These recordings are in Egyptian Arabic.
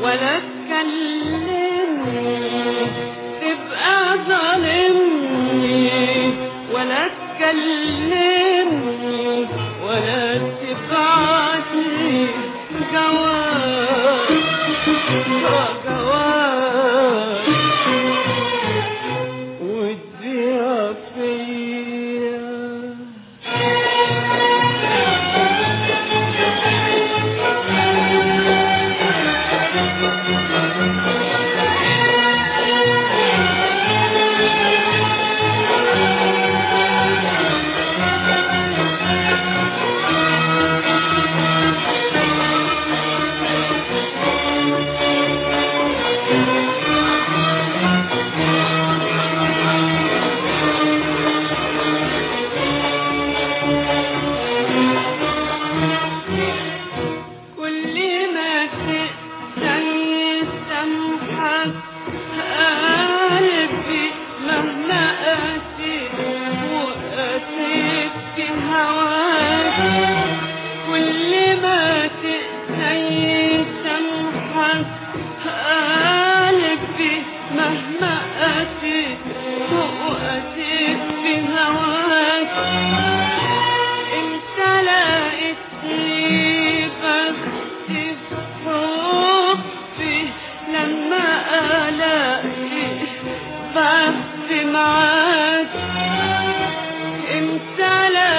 ولا تكلمني تبقى ظالمني ولا تكلمني ولا تبعتلي جواب جواب وتضيع فيا كل ما تقتني سمحك قلبي مهما قاسيت وقاسيت في هواك كل ما تقتني سمحك قلبي مهما قاسيت وقاسيت في هواك انت لقيتني بختي بحبي لما الاقي بختي معاك انت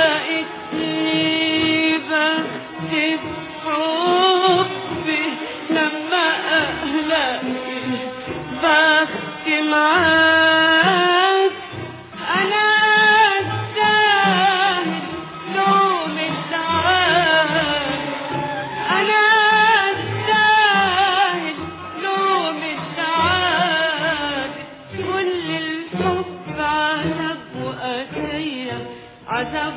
لقيتني بختي بحبي لما الاقي بختي معاك انا استاهل لوم السعاد انا استاهل لوم السعاد كل الحب عذاب وقاسية عذاب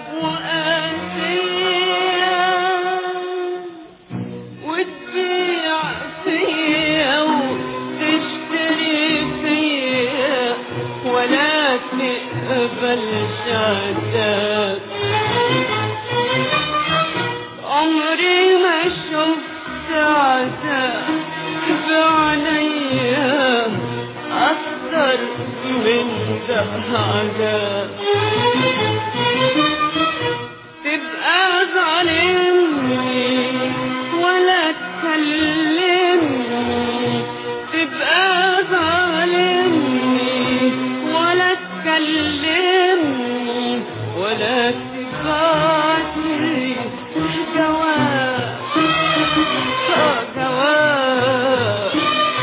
وقاسية وتبيع فيا وتشتري فيا ولا تقبل شهادات عمري ما شفت عذاب بعينيا أكتر من ده عذاب تبقى ظالمني ولا تكلمني تبقى ظالمني ولا تكلمني ولا تبعتلي جواب آه جواب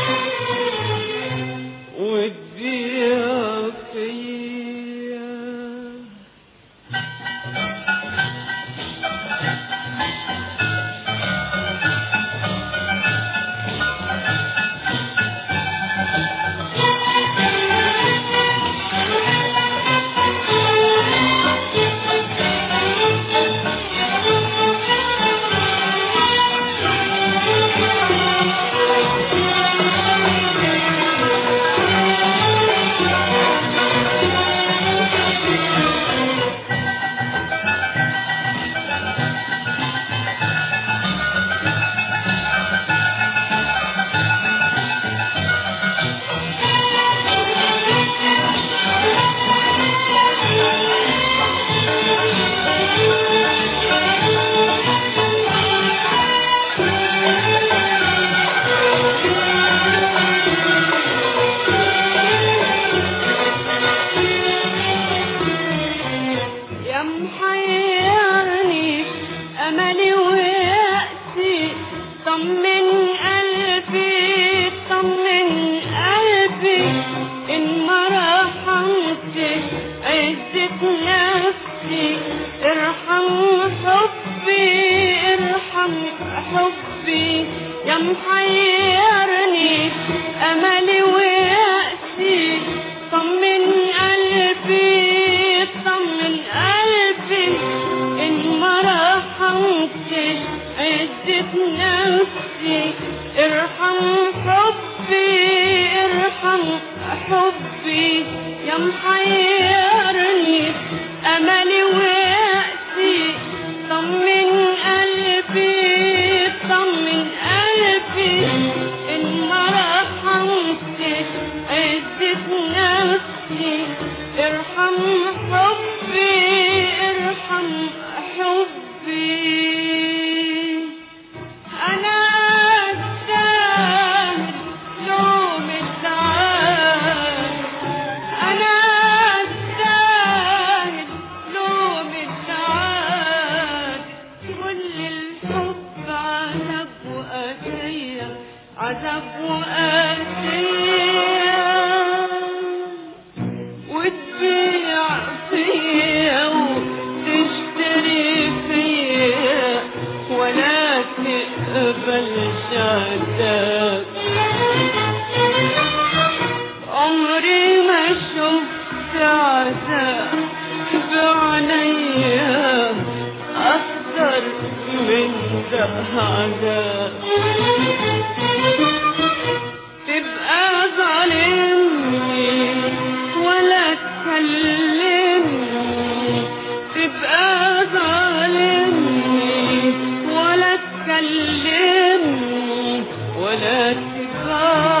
وتبيع فيا يا محيرني أملي ويأسي طمن قلبي طمن قلبي إن ما رحمتش عزة نفسي ارحم حبي ارحم حبي يا محيرني أملي ويأسي طمن قلبي طمن قلبي إن ما رحمتش عزة نفسي ارحم حبي ارحم حبي يا محيرني أملي ويأسي طمن قلبي طمن قلبي إن عذاب وقاسية وتبيع فيا وتشتري فيا ولا تقبل شهادات عمري ما شفت عذاب بعينيا أكتر من ده عذاب تبقى ظالمني ولا تكلمني تبقى ظالمني ولا تكلمني ولا تكلمني